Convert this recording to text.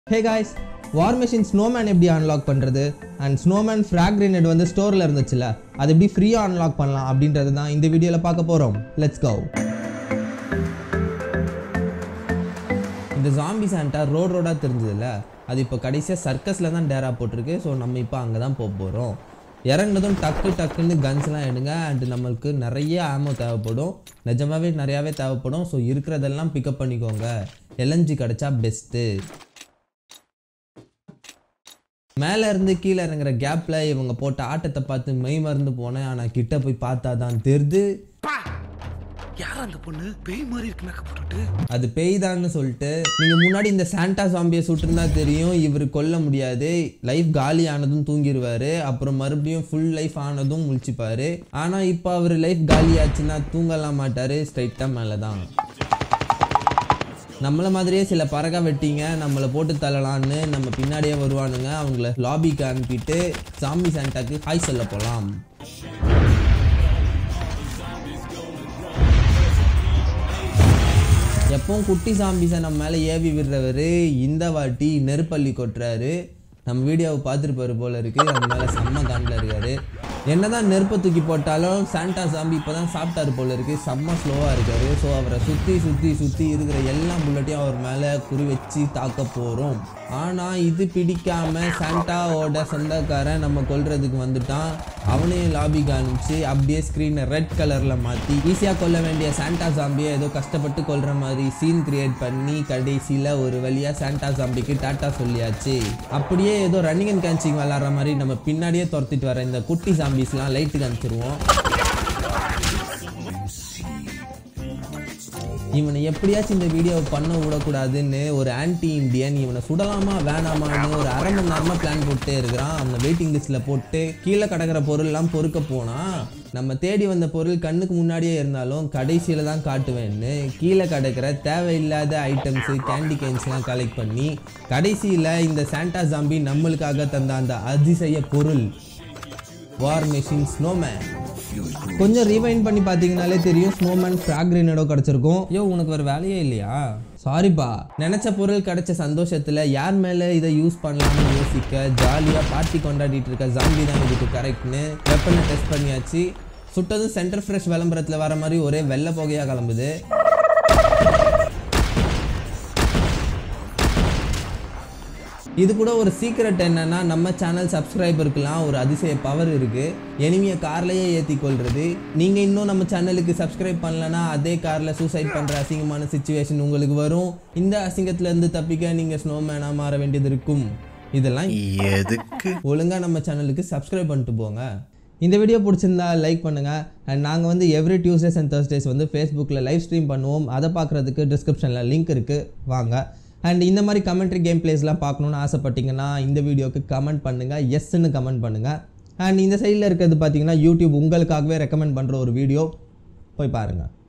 ஹே guys war machine snowman எப்படி unlock பண்ணுறது and snowman frog grenade வந்து ஸ்டோரில் இருந்துச்சுல அது எப்படி ஃப்ரீயாக அன்லாக் பண்ணலாம் அப்படின்றது தான் இந்த வீடியோவில் பார்க்க போகிறோம் லெட்ஸ் கோ இந்த ஜாம்பி சாண்டா ரோட் ரோடாக தெரிஞ்சதில்ல அது இப்போ கடைசியாக சர்க்கஸில் தான் டேரா போட்டிருக்கு ஸோ நம்ம இப்போ அங்கே தான் போக போகிறோம் இறங்குனதும் டக்கு டக்குன்னு கன்ஸ்லாம் எடுங்க அண்ட் நம்மளுக்கு நிறைய ஆமோ தேவைப்படும் நிஜமாவே நிறையாவே தேவைப்படும் ஸோ இருக்கிறதெல்லாம் பிக்கப் பண்ணிக்கோங்க எல்என்ஜி கிடச்சா பெஸ்ட்டு மேலே இருந்து கீழே இறங்குற கேப்பில் இவங்க போட்ட ஆட்டத்தை பார்த்து மெய் மறந்து போனேன் ஆனால் கிட்ட போய் பார்த்தா தான் தெரிது யார் அந்த பொண்ணு பேய் மாதிரி இருக்கு மேக்கப் போட்டுட்டு அது பேய்தான்னு சொல்லிட்டு நீங்கள் முன்னாடி இந்த சாண்டா சாம்பியை சுட்டிருந்தா தெரியும் இவர் கொல்ல முடியாது லைஃப் காலி ஆனதும் தூங்கிடுவாரு அப்புறம் மறுபடியும் ஃபுல் லைஃப் ஆனதும் முழிச்சுப்பாரு ஆனால் இப்போ அவர் லைஃப் காலி ஆச்சுன்னா தூங்கலாம் மாட்டார் ஸ்ட்ரைட்டாக மேலே தான் நம்மள மாதிரியே சில பறக்க வெட்டிங்க நம்மளை போட்டு தள்ளலான்னு நம்ம பின்னாடியே வருவானுங்க அவங்கள லாபிக்கு அனுப்பிட்டு சாம்பி சாண்டாக்கு ஹாய் சொல்ல போகலாம் எப்பவும் குட்டி சாம்பிஸை நம்ம மேலே ஏவி விடுறவர் இந்த வாட்டி நெருப்பள்ளி கொட்டுறாரு நம்ம வீடியோவை பார்த்துருப்பாரு போல இருக்கு நம்ம மேலே செம்ம காண்டில் இருக்காரு என்னதான் நெருப்பை தூக்கி போட்டாலும் சாண்டா சாம்பி இப்போ தான் சாப்பிட்டாரு போல இருக்கு செம்ம ஸ்லோவாக இருக்காரு ஸோ அவரை சுற்றி சுற்றி சுற்றி இருக்கிற எல்லா புல்லட்டையும் அவர் மேலே குறி வச்சு தாக்க போகிறோம் ஆனால் இது பிடிக்காம சாண்டாவோட சொந்தக்காரன் நம்ம கொல்றதுக்கு வந்துட்டான் அவனையும் லாபி காமிச்சு அப்படியே ஸ்க்ரீனை ரெட் கலரில் மாற்றி ஈஸியாக கொல்ல வேண்டிய சாண்டா சாம்பியை ஏதோ கஷ்டப்பட்டு கொல்ற மாதிரி சீன் கிரியேட் பண்ணி கடைசியில் ஒரு வழியாக சாண்டா சாம்பிக்கு டாட்டா சொல்லியாச்சு அப்படியே ஏதோ ரன்னிங் அண்ட் கேன்ச்சிங் விளாட்ற மாதிரி நம்ம பின்னாடியே துரத்திட்டு வர இந்த குட்டி சாம்பிஸ்லாம் லைட்டுக்கு அனுப்பிச்சிருவோம் இவனை எப்படியாச்சும் இந்த வீடியோவை பண்ண விடக்கூடாதுன்னு ஒரு ஆன்டி இந்தியன் இவனை சுடலாமா வேணாமான்னு ஒரு அரை மணி நேரமாக பிளான் போட்டே இருக்கிறான் அவனை வெயிட்டிங் லிஸ்ட்டில் போட்டு கீழே கிடக்கிற பொருள்லாம் பொறுக்க போனால் நம்ம தேடி வந்த பொருள் கண்ணுக்கு முன்னாடியே இருந்தாலும் கடைசியில் தான் காட்டுவேன்னு கீழே கிடக்கிற தேவையில்லாத ஐட்டம்ஸு கேண்டி கேன்ஸ்லாம் கலெக்ட் பண்ணி கடைசியில் இந்த சாண்டா ஜாம்பி நம்மளுக்காக தந்த அந்த அதிசய பொருள் வார் மெஷின் ஸ்னோமேன் கொஞ்சம் ரீவைண்ட் பண்ணி பார்த்தீங்கனாலே தெரியும் ஸ்னோமேன் ஃப்ராக் கிரேனேடோ கிடச்சிருக்கும் ஐயோ உனக்கு வேறு வேலையே இல்லையா சாரிப்பா நினச்ச பொருள் கிடைச்ச சந்தோஷத்தில் யார் மேலே இதை யூஸ் பண்ணலாம்னு யோசிக்க ஜாலியாக பார்ட்டி கொண்டாடிட்டு இருக்க ஜாம்பி தான் இதுக்கு கரெக்ட்னு வெப்பனை டெஸ்ட் பண்ணியாச்சு சுட்டதும் சென்டர் ஃப்ரெஷ் விளம்பரத்தில் வர மாதிரி ஒரே வெள்ளை புகையாக கிளம்புது இது கூட ஒரு சீக்ரெட் என்னன்னா நம்ம சேனல் சப்ஸ்கிரைபருக்குலாம் ஒரு அதிசய பவர் இருக்கு எனிமியை கார்லயே ஏற்றி கொள்றது நீங்க இன்னும் நம்ம சேனலுக்கு சப்ஸ்கிரைப் பண்ணலனா அதே கார்ல சூசைட் பண்ற அசிங்கமான சுச்சுவேஷன் உங்களுக்கு வரும் இந்த அசிங்கத்துல இருந்து தப்பிக்க நீங்க ஸ்னோமேனா மாற வேண்டியது இருக்கும் இதெல்லாம் எதுக்கு ஒழுங்கா நம்ம சேனலுக்கு சப்ஸ்கிரைப் பண்ணிட்டு போங்க இந்த வீடியோ பிடிச்சிருந்தா லைக் பண்ணுங்க அண்ட் நாங்கள் வந்து எவ்ரி டியூஸ்டேஸ் அண்ட் Thursdays வந்து ஃபேஸ்புக்கில் லைவ் ஸ்ட்ரீம் பண்ணுவோம் அதை பார்க்குறதுக்கு டிஸ்கிரிப்ஷனில் லிங்க் இருக்குது வாங்க அண்ட் இந்த மாதிரி கமெண்ட்ரி கேம் பிளேஸ்லாம் பார்க்கணுன்னு ஆசைப்பட்டீங்கன்னா இந்த வீடியோக்கு கமெண்ட் பண்ணுங்கள் எஸ்ன்னு கமெண்ட் பண்ணுங்கள் அண்ட் இந்த சைடில் இருக்கிறது பார்த்தீங்கன்னா யூடியூப் உங்களுக்காகவே ரெக்கமெண்ட் பண்ணுற ஒரு வீடியோ போய் பாருங்கள்